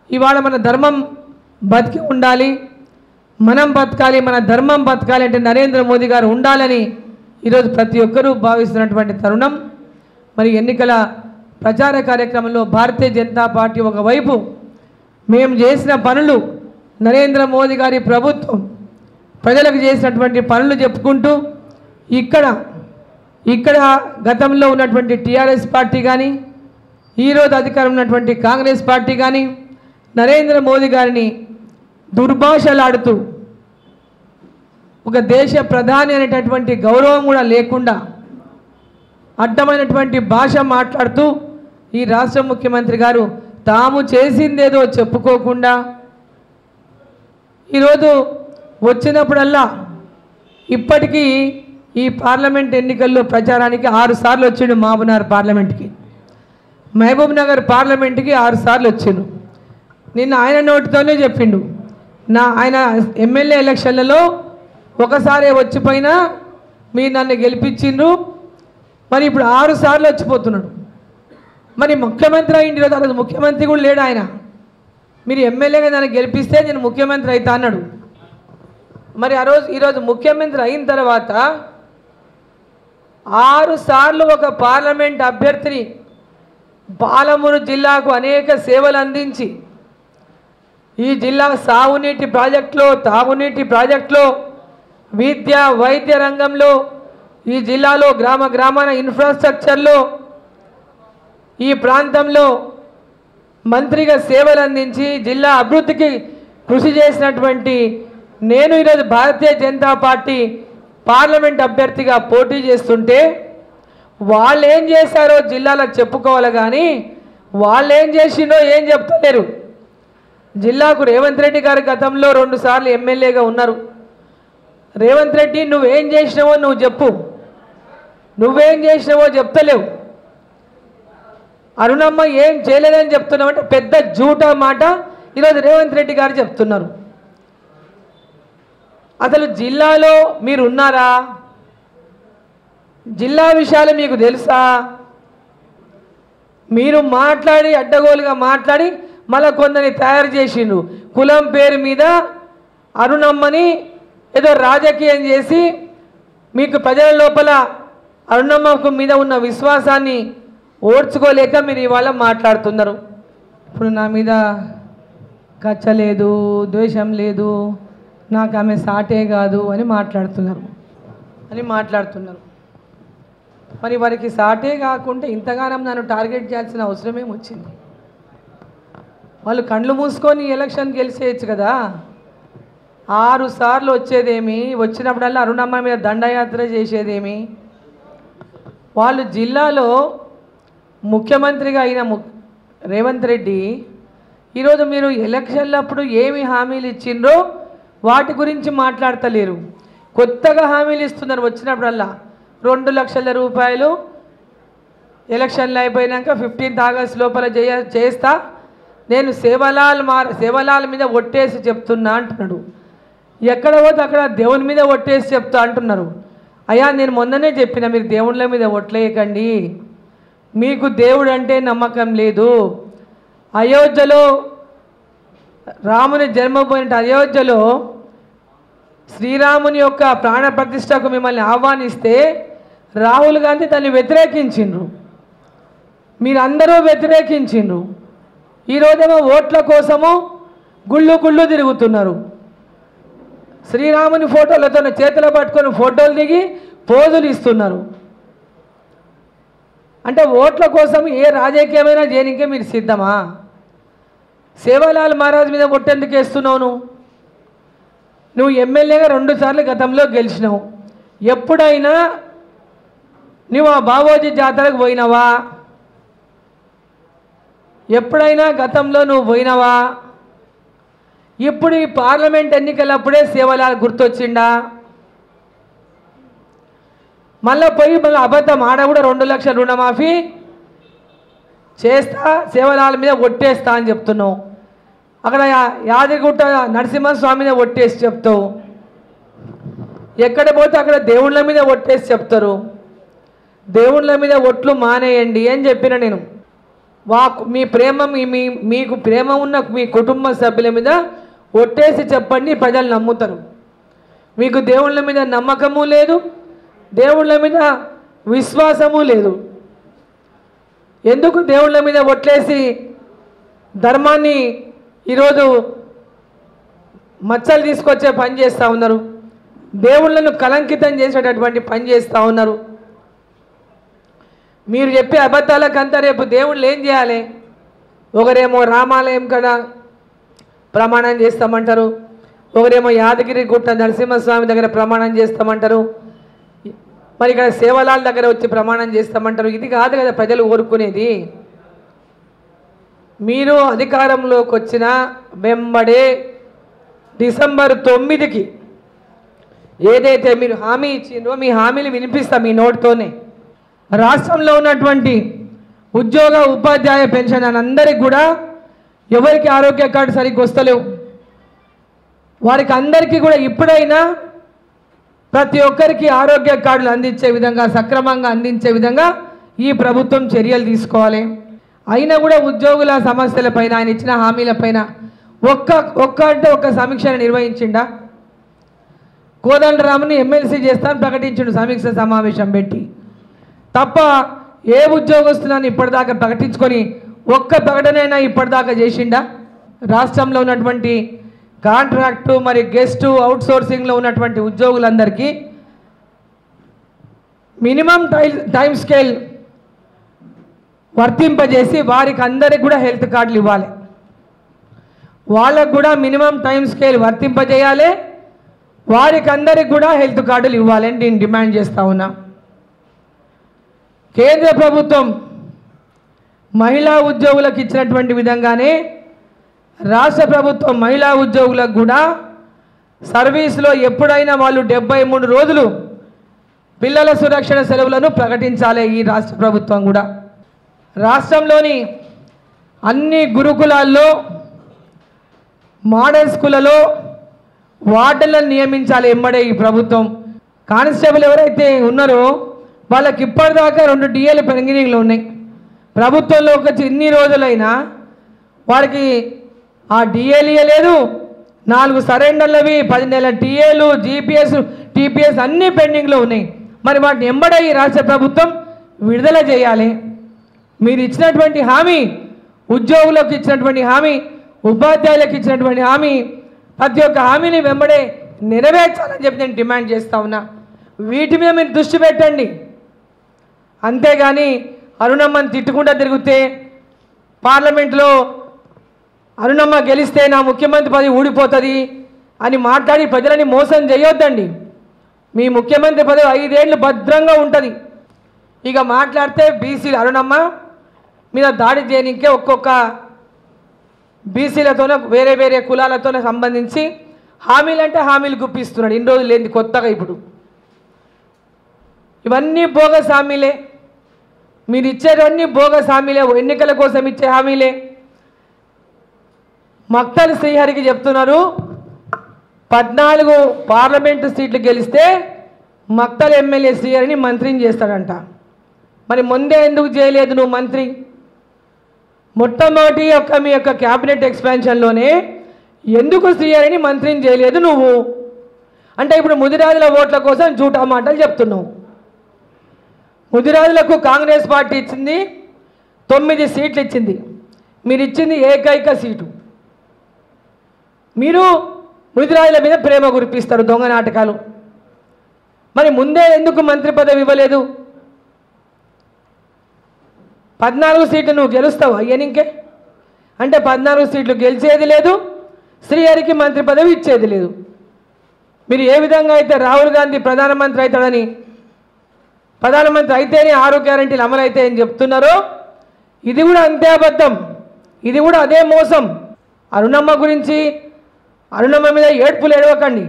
ఇవాళ మన ధర్మం బతికి ఉండాలి మనం బతకాలి మన ధర్మం బతకాలి అంటే నరేంద్ర మోదీ గారు ఉండాలని ఈరోజు ప్రతి ఒక్కరూ భావిస్తున్నటువంటి తరుణం మరి ఎన్నికల ప్రచార కార్యక్రమంలో భారతీయ జనతా పార్టీ ఒకవైపు మేము చేసిన పనులు నరేంద్ర మోదీ గారి ప్రభుత్వం ప్రజలకు చేసినటువంటి పనులు చెప్పుకుంటూ ఇక్కడ ఇక్కడ గతంలో ఉన్నటువంటి టీఆర్ఎస్ పార్టీ కానీ ఈరోజు అధికారం ఉన్నటువంటి కాంగ్రెస్ పార్టీ కానీ నరేంద్ర మోదీ గారిని దుర్భాషలాడుతూ ఒక దేశ ప్రధాని అనేటటువంటి గౌరవం కూడా లేకుండా అడ్డమైనటువంటి భాష మాట్లాడుతూ ఈ రాష్ట్ర ముఖ్యమంత్రి గారు తాము చేసిందేదో చెప్పుకోకుండా ఈరోజు వచ్చినప్పుడల్లా ఇప్పటికీ ఈ పార్లమెంట్ ఎన్నికల్లో ప్రచారానికి ఆరు సార్లు వచ్చిండు మహబూబ్నగర్ పార్లమెంట్కి మహబూబ్ నగర్ పార్లమెంట్కి ఆరు సార్లు వచ్చిండు నిన్న ఆయన నోటితోనే చెప్పిండు నా ఆయన ఎమ్మెల్యే ఎలక్షన్లలో ఒకసారి వచ్చిపోయినా మీరు నన్ను గెలిపించిండ్రు మరి ఇప్పుడు ఆరు సార్లు వచ్చిపోతున్నాడు మరి ముఖ్యమంత్రి అయింది ఈరోజు ఆ రోజు ముఖ్యమంత్రి కూడా లేడు ఆయన మీరు ఎమ్మెల్యేగా నన్ను గెలిపిస్తే నేను ముఖ్యమంత్రి అవుతా అన్నాడు మరి ఆ రోజు ఈరోజు ముఖ్యమంత్రి అయిన తర్వాత ఆరు సార్లు ఒక పార్లమెంట్ అభ్యర్థిని పాలమూరు జిల్లాకు అనేక సేవలు అందించి ఈ జిల్లా సాగునీటి ప్రాజెక్టులో తాగునీటి ప్రాజెక్టులో విద్య వైద్య రంగంలో ఈ జిల్లాలో గ్రామ గ్రామాన ఇన్ఫ్రాస్ట్రక్చర్లో ఈ ప్రాంతంలో మంత్రిగా సేవలు అందించి జిల్లా అభివృద్ధికి కృషి చేసినటువంటి నేను ఈరోజు భారతీయ జనతా పార్టీ పార్లమెంట్ అభ్యర్థిగా పోటీ చేస్తుంటే వాళ్ళు ఏం చేశారో జిల్లాలకు చెప్పుకోవాలి కానీ వాళ్ళు ఏం చేసిండో ఏం చెప్తలేరు జిల్లాకు రేవంత్ రెడ్డి గారు గతంలో రెండు సార్లు ఎమ్మెల్యేగా ఉన్నారు రేవంత్ రెడ్డి నువ్వేం చేసినావో నువ్వు చెప్పు నువ్వేం చేసినావో చెప్తలేవు అరుణమ్మ ఏం చేయలేదని చెప్తున్నావు అంటే పెద్ద జూట మాట ఈరోజు రేవంత్ రెడ్డి గారు చెప్తున్నారు అసలు జిల్లాలో మీరు ఉన్నారా జిల్లా విషయాలు మీకు తెలుసా మీరు మాట్లాడి అడ్డగోలుగా మాట్లాడి మళ్ళా కొందరిని తయారు చేసిండ్రు కులం పేరు మీద అరుణమ్మని ఏదో రాజకీయం చేసి మీకు ప్రజల లోపల అరుణమ్మకు మీద ఉన్న విశ్వాసాన్ని ఓర్చుకోలేక మీరు ఇవాళ మాట్లాడుతున్నారు ఇప్పుడు నా మీద కచ్చ లేదు ద్వేషం లేదు నాకు ఆమె సాటే కాదు అని మాట్లాడుతున్నారు అని మాట్లాడుతున్నారు మరి వారికి సాటే కాకుండా ఇంతగానం నన్ను టార్గెట్ చేయాల్సిన అవసరం ఏమొచ్చింది వాళ్ళు కండ్లు మూసుకొని ఎలక్షన్ గెలిచేయచ్చు కదా ఆరు సార్లు వచ్చేదేమి వచ్చినప్పుడల్లా అరుణమ్మ మీద దండయాత్ర చేసేదేమి వాళ్ళు జిల్లాలో ముఖ్యమంత్రిగా అయిన ము రేవంత్ రెడ్డి ఈరోజు మీరు ఎలక్షన్లప్పుడు ఏమి హామీలు ఇచ్చిండ్రో వాటి గురించి మాట్లాడతలేరు కొత్తగా హామీలు ఇస్తున్నారు వచ్చినప్పుడల్లా రెండు లక్షల రూపాయలు ఎలక్షన్లు అయిపోయినాక ఫిఫ్టీన్త్ ఆగస్ట్ లోపల చేయ చేస్తా నేను సేవలాల్ మా సేవలాల్ మీద ఒట్టేసి చెప్తున్నా అంటున్నాడు ఎక్కడ పోతే అక్కడ దేవుని మీద ఒట్టేసి చెప్తా అంటున్నారు అయ్యా నేను మొన్ననే చెప్పిన మీరు దేవుళ్ళ మీద ఒట్లేయకండి మీకు దేవుడు అంటే నమ్మకం లేదు అయోధ్యలో రాముని జన్మపోయిన అయోధ్యలో శ్రీరాముని యొక్క ప్రాణ ప్రతిష్టకు మిమ్మల్ని ఆహ్వానిస్తే రాహుల్ గాంధీ దాన్ని వ్యతిరేకించిండ్రు మీరందరూ వ్యతిరేకించిండ్రు ఈరోజేమో ఓట్ల కోసము గుళ్ళు గుళ్ళు తిరుగుతున్నారు శ్రీరాముని ఫోటోలతో చేతిలో పట్టుకొని ఫోటోలు దిగి పోజులు ఇస్తున్నారు అంటే ఓట్ల కోసం ఏ రాజకీయమైనా చేయనికే మీరు సిద్ధమా సేవాలాల్ మహారాజ్ మీద ఒట్టెందుకు వేస్తున్నావు నువ్వు నువ్వు ఎమ్మెల్యేగా రెండుసార్లు గతంలో గెలిచినావు ఎప్పుడైనా నువ్వు ఆ బాబోజీ జాతరకు పోయినావా ఎప్పుడైనా గతంలో నువ్వు పోయినావా ఇప్పుడు ఈ పార్లమెంట్ ఎన్నికలప్పుడే సేవలాల్ గుర్తొచ్చిండా మళ్ళీ పోయి మళ్ళీ అబద్ధం ఆడ కూడా రెండు లక్షల రుణమాఫీ చేస్తా సేవలాల మీద ఒట్టేస్తా అని చెప్తున్నావు అక్కడ యా- యాదగిరిగుట్ట నరసింహస్వామి మీద ఒట్టేసి చెప్తావు ఎక్కడ పోతే అక్కడ దేవుళ్ళ మీద ఒట్టేసి చెప్తారు దేవుళ్ళ మీద ఒట్లు మానేయండి అని చెప్పిన నేను వా మీ ప్రేమ మీ మీ మీకు ప్రేమ ఉన్న మీ కుటుంబ సభ్యుల మీద ఒట్టేసి చెప్పండి ప్రజలు నమ్ముతారు మీకు దేవుళ్ళ మీద నమ్మకము లేదు దేవుళ్ళ మీద విశ్వాసము లేదు ఎందుకు దేవుళ్ళ మీద ఒట్లేసి ధర్మాన్ని ఈరోజు మచ్చలు తీసుకొచ్చే పని చేస్తూ ఉన్నారు దేవుళ్ళను కలంకితం చేసేటటువంటి పని చేస్తూ ఉన్నారు మీరు చెప్పే అబద్ధాలకంతా రేపు దేవుళ్ళు ఏం చేయాలి ఒకరేమో రామాలయం కదా ప్రమాణం చేస్తామంటారు ఒకరేమో యాదగిరి గుట్ట నరసింహస్వామి దగ్గర ప్రమాణం చేస్తామంటారు మరి ఇక్కడ సేవలాల దగ్గర వచ్చి ప్రమాణం చేస్తామంటారు ఇది కాదు కదా ప్రజలు కోరుకునేది మీరు అధికారంలోకి వచ్చిన వెంబడే డిసెంబర్ తొమ్మిదికి ఏదైతే మీరు హామీ ఇచ్చిండ్రో మీ హామీలు వినిపిస్తా మీ నోటితోనే రాష్ట్రంలో ఉన్నటువంటి ఉద్యోగ ఉపాధ్యాయ పెన్షన్ అని అందరికి కూడా ఎవరికి ఆరోగ్య కార్డు సరిగ్గా వస్తలేవు వారికి అందరికీ కూడా ఇప్పుడైనా ప్రతి ఒక్కరికి ఆరోగ్య కార్డులు అందించే విధంగా సక్రమంగా అందించే విధంగా ఈ ప్రభుత్వం చర్యలు తీసుకోవాలి అయినా కూడా ఉద్యోగుల సమస్యలపైన ఆయన ఇచ్చిన హామీలపైన ఒక్క ఒక్క అంటే ఒక్క సమీక్షను నిర్వహించిండా కోదండరాముని ఎమ్మెల్సీ చేస్తాను ప్రకటించిండు సమీక్ష సమావేశం పెట్టి తప్ప ఏ ఉద్యోగస్తులని ఇప్పటిదాకా ప్రకటించుకొని ఒక్క ప్రకటనైనా ఇప్పటిదాకా చేసిండా రాష్ట్రంలో ఉన్నటువంటి కాంట్రాక్టు మరి గెస్టు అవుట్ సోర్సింగ్లో ఉన్నటువంటి ఉద్యోగులందరికీ మినిమం టై టైం స్కేల్ వర్తింపజేసి వారికి అందరికి కూడా హెల్త్ కార్డులు ఇవ్వాలి వాళ్ళకు కూడా మినిమం టైం స్కేల్ వర్తింపజేయాలి వారికి అందరికి కూడా హెల్త్ కార్డులు ఇవ్వాలని నేను డిమాండ్ చేస్తా ఉన్నా కేంద్ర ప్రభుత్వం మహిళా ఉద్యోగులకు ఇచ్చినటువంటి విధంగానే రాష్ట్ర ప్రభుత్వం మహిళా ఉద్యోగులకు కూడా సర్వీస్లో ఎప్పుడైనా వాళ్ళు డెబ్బై మూడు రోజులు పిల్లల సురక్షణ సెలవులను ప్రకటించాలి ఈ రాష్ట్ర ప్రభుత్వం కూడా రాష్ట్రంలోని అన్ని గురుకులాల్లో మోడల్ స్కూళ్ళలో వార్డెన్లను నియమించాలి ఎంబడే ఈ ప్రభుత్వం కానిస్టేబుల్ ఎవరైతే ఉన్నారో వాళ్ళకి ఇప్పటిదాకా రెండు డిఏలు పెండింగ్లో ఉన్నాయి ప్రభుత్వంలోకి వచ్చి ఇన్ని రోజులైనా వారికి ఆ డిఏలు ఇవ్వలేదు నాలుగు సరెండర్లవి పది నెలల టీఏలు జీపీఎస్ టీపీఎస్ అన్నీ పెండింగ్లో ఉన్నాయి మరి వాటిని ఎంబడే ఈ రాష్ట్ర ప్రభుత్వం విడుదల చేయాలి మీరు ఇచ్చినటువంటి హామీ ఉద్యోగులకు ఇచ్చినటువంటి హామీ ఉపాధ్యాయులకు ఇచ్చినటువంటి హామీ ప్రతి ఒక్క హామీని వెంబడే నెరవేర్చాలని చెప్పి నేను డిమాండ్ చేస్తా ఉన్నా వీటి మీద మీరు దృష్టి పెట్టండి అంతేగాని అరుణమ్మని తిట్టుకుంటూ తిరిగితే పార్లమెంట్లో అరుణమ్మ గెలిస్తే నా ముఖ్యమంత్రి పదవి ఊడిపోతుంది అని మాట్లాడి ప్రజలని మోసం చేయొద్దండి మీ ముఖ్యమంత్రి పదవి ఐదేళ్ళు భద్రంగా ఉంటుంది ఇక మాట్లాడితే బీసీలు అరుణమ్మ మీద దాడి చేయడానికే ఒక్కొక్క బీసీలతోనే వేరే వేరే కులాలతోనే సంబంధించి హామీలు అంటే హామీలు గుప్పిస్తున్నాడు ఇన్ని రోజులు లేని కొత్తగా ఇప్పుడు ఇవన్నీ బోగస్ హామీలే మీరు ఇచ్చేవన్నీ బోగస్ హామీలే ఎన్నికల కోసం ఇచ్చే హామీలే మక్తల్ శ్రీహరికి చెప్తున్నారు పద్నాలుగు పార్లమెంటు సీట్లు గెలిస్తే మక్తల్ ఎమ్మెల్యే శ్రీహరిని మంత్రిని చేస్తాడంట మరి ముందే ఎందుకు చేయలేదు నువ్వు మంత్రి మొట్టమొదటి యొక్క మీ యొక్క క్యాబినెట్ ఎక్స్పాన్షన్లోనే ఎందుకు శ్రీహరిని మంత్రిని చేయలేదు నువ్వు అంటే ఇప్పుడు ముదిరాజుల ఓట్ల కోసం జూటా మాటలు చెప్తున్నావు ముదిరాజులకు కాంగ్రెస్ పార్టీ ఇచ్చింది తొమ్మిది సీట్లు ఇచ్చింది మీరు ఇచ్చింది ఏకైక సీటు మీరు ముదిరాజుల మీద ప్రేమ కురిపిస్తారు దొంగ నాటకాలు మరి ముందే ఎందుకు మంత్రి పదవి ఇవ్వలేదు పద్నాలుగు సీట్లు నువ్వు గెలుస్తావు అయ్యనింకే అంటే పద్నాలుగు సీట్లు గెలిచేది లేదు శ్రీహరికి మంత్రి పదవి ఇచ్చేది లేదు మీరు ఏ విధంగా అయితే రాహుల్ గాంధీ ప్రధానమంత్రి అవుతాడని ప్రధానమంత్రి అయితేనే ఆరు గ్యారంటీలు అమలు అవుతాయని చెప్తున్నారో ఇది కూడా అంతే అబద్ధం ఇది కూడా అదే మోసం అరుణమ్మ గురించి అరుణమ్మ మీద ఏడ్పులు ఏడవకండి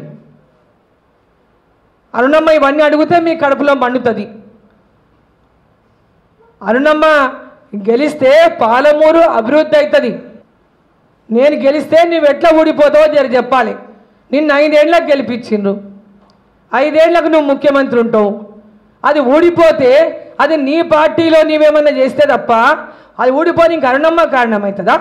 అరుణమ్మ ఇవన్నీ అడిగితే మీ కడుపులో మండుతుంది అరుణమ్మ గెలిస్తే పాలమూరు అభివృద్ధి అవుతుంది నేను గెలిస్తే నువ్వు ఎట్లా ఊడిపోతావో జర చెప్పాలి నిన్ను ఐదేళ్లకు గెలిపించిండ్రు ఐదేళ్లకు నువ్వు ముఖ్యమంత్రి ఉంటావు అది ఊడిపోతే అది నీ పార్టీలో నీవేమన్నా చేస్తే తప్ప అది ఊడిపోని ఇంక అరుణమ్మ కారణమవుతుందా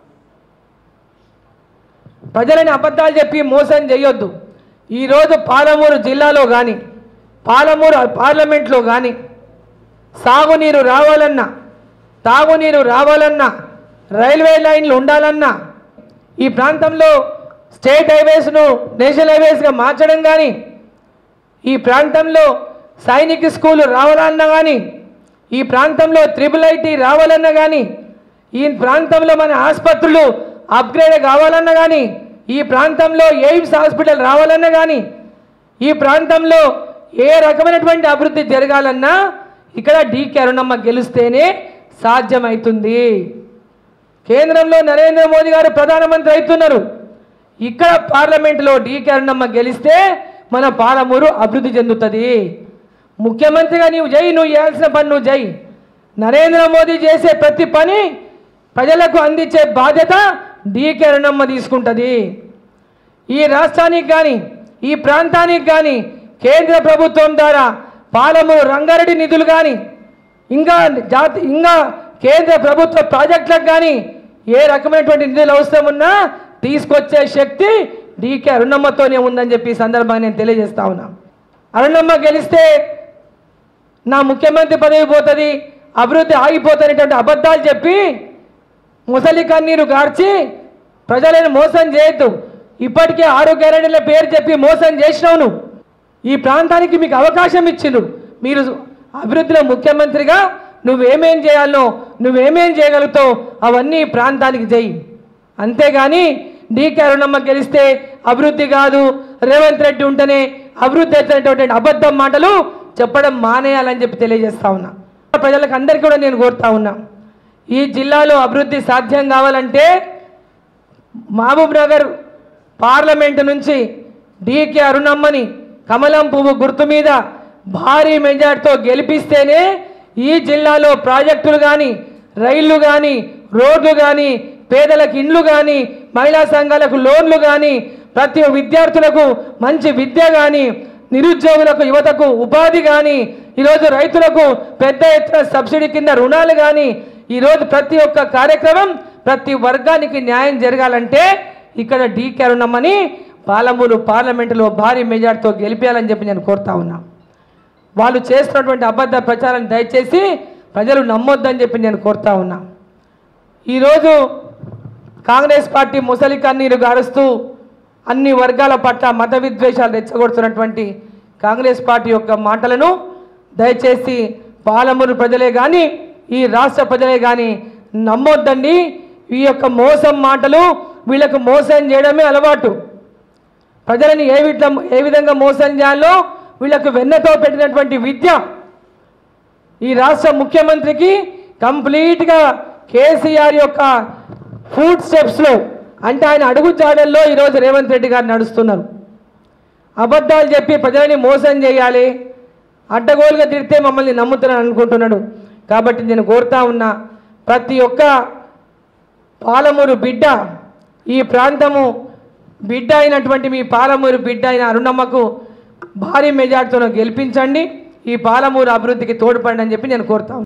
ప్రజలని అబద్ధాలు చెప్పి మోసం చేయొద్దు ఈరోజు పాలమూరు జిల్లాలో కానీ పాలమూరు పార్లమెంట్లో కానీ సాగునీరు రావాలన్నా తాగునీరు రావాలన్నా రైల్వే లైన్లు ఉండాలన్నా ఈ ప్రాంతంలో స్టేట్ హైవేస్ను నేషనల్ హైవేస్గా మార్చడం కానీ ఈ ప్రాంతంలో సైనిక స్కూలు రావాలన్నా కానీ ఈ ప్రాంతంలో త్రిబుల్ ఐటీ రావాలన్నా కానీ ఈ ప్రాంతంలో మన ఆసుపత్రులు అప్గ్రేడ్ కావాలన్నా కానీ ఈ ప్రాంతంలో ఎయిమ్స్ హాస్పిటల్ రావాలన్నా కానీ ఈ ప్రాంతంలో ఏ రకమైనటువంటి అభివృద్ధి జరగాలన్నా ఇక్కడ డీకే అరుణమ్మ గెలిస్తేనే సాధ్యమవుతుంది కేంద్రంలో నరేంద్ర మోదీ గారు ప్రధానమంత్రి అవుతున్నారు ఇక్కడ పార్లమెంటులో డీకే అరుణమ్మ గెలిస్తే మన పాలమూరు అభివృద్ధి చెందుతుంది ముఖ్యమంత్రిగా నీవు జై నువ్వు చేయాల్సిన పని నువ్వు జై నరేంద్ర మోదీ చేసే ప్రతి పని ప్రజలకు అందించే బాధ్యత డీకే అరుణమ్మ తీసుకుంటుంది ఈ రాష్ట్రానికి కానీ ఈ ప్రాంతానికి కానీ కేంద్ర ప్రభుత్వం ద్వారా పాలమూరు రంగారెడ్డి నిధులు కానీ ఇంకా జాతి ఇంకా కేంద్ర ప్రభుత్వ ప్రాజెక్టులకు కానీ ఏ రకమైనటువంటి నిధులు అవసరం ఉన్నా తీసుకొచ్చే శక్తి డీకే అరుణమ్మతోనే ఉందని చెప్పి ఈ సందర్భంగా నేను తెలియజేస్తా ఉన్నా అరుణమ్మ గెలిస్తే నా ముఖ్యమంత్రి పదవి పోతుంది అభివృద్ధి ఆగిపోతున్నటువంటి అబద్ధాలు చెప్పి ముసలి కన్నీరు గార్చి ప్రజలను మోసం చేయొద్దు ఇప్పటికే ఆరు గ్యారెంటీల పేరు చెప్పి మోసం చేసినావు నువ్వు ఈ ప్రాంతానికి మీకు అవకాశం ఇచ్చిండు మీరు అభివృద్ధిలో ముఖ్యమంత్రిగా నువ్వేమేం చేయాలో నువ్వేమేం చేయగలుగుతావు అవన్నీ ఈ ప్రాంతానికి చేయి అంతేగాని డీకే అరుణమ్మ గెలిస్తే అభివృద్ధి కాదు రేవంత్ రెడ్డి ఉంటేనే అభివృద్ధి అవుతున్నటువంటి అబద్ధం మాటలు చెప్పడం మానేయాలని చెప్పి తెలియజేస్తా ఉన్నా ప్రజలకు అందరికీ కూడా నేను కోరుతా ఉన్నా ఈ జిల్లాలో అభివృద్ధి సాధ్యం కావాలంటే మహబూబ్ నగర్ పార్లమెంటు నుంచి డీకే అరుణమ్మని కమలం పువ్వు గుర్తు మీద భారీ మెజార్టీతో గెలిపిస్తేనే ఈ జిల్లాలో ప్రాజెక్టులు కానీ రైళ్లు కానీ రోడ్లు కానీ పేదలకు ఇండ్లు కానీ మహిళా సంఘాలకు లోన్లు కానీ ప్రతి విద్యార్థులకు మంచి విద్య కానీ నిరుద్యోగులకు యువతకు ఉపాధి కానీ ఈరోజు రైతులకు పెద్ద ఎత్తున సబ్సిడీ కింద రుణాలు కానీ ఈరోజు ప్రతి ఒక్క కార్యక్రమం ప్రతి వర్గానికి న్యాయం జరగాలంటే ఇక్కడ డీ కరుణమ్మని పాలమూరు పార్లమెంటులో భారీ మెజార్టీతో గెలిపేయాలని చెప్పి నేను కోరుతా ఉన్నా వాళ్ళు చేస్తున్నటువంటి అబద్ధ ప్రచారాన్ని దయచేసి ప్రజలు నమ్మొద్దని చెప్పి నేను కోరుతా ఉన్నా ఈరోజు కాంగ్రెస్ పార్టీ ముసలి కన్నీరు గారుస్తూ అన్ని వర్గాల పట్ల మత విద్వేషాలు రెచ్చగొడుతున్నటువంటి కాంగ్రెస్ పార్టీ యొక్క మాటలను దయచేసి పాలమూరు ప్రజలే కానీ ఈ రాష్ట్ర ప్రజలే కానీ నమ్మొద్దండి ఈ యొక్క మోసం మాటలు వీళ్ళకు మోసం చేయడమే అలవాటు ప్రజలని ఏ విధంగా ఏ విధంగా మోసం చేయాలో వీళ్ళకు వెన్నతో పెట్టినటువంటి విద్య ఈ రాష్ట్ర ముఖ్యమంత్రికి కంప్లీట్గా కేసీఆర్ యొక్క ఫుడ్ స్టెప్స్లో అంటే ఆయన అడుగు జాడల్లో ఈరోజు రేవంత్ రెడ్డి గారు నడుస్తున్నారు అబద్ధాలు చెప్పి ప్రజలని మోసం చేయాలి అడ్డగోలుగా తిడితే మమ్మల్ని నమ్ముతున్నాను అనుకుంటున్నాడు కాబట్టి నేను కోరుతా ఉన్నా ప్రతి ఒక్క పాలమూరు బిడ్డ ఈ ప్రాంతము బిడ్డ అయినటువంటి మీ పాలమూరు బిడ్డ అయిన అరుణమ్మకు భారీ మెజార్టీతో గెలిపించండి ఈ పాలమూరు అభివృద్ధికి తోడ్పడండి అని చెప్పి నేను కోరుతా ఉన్నాను.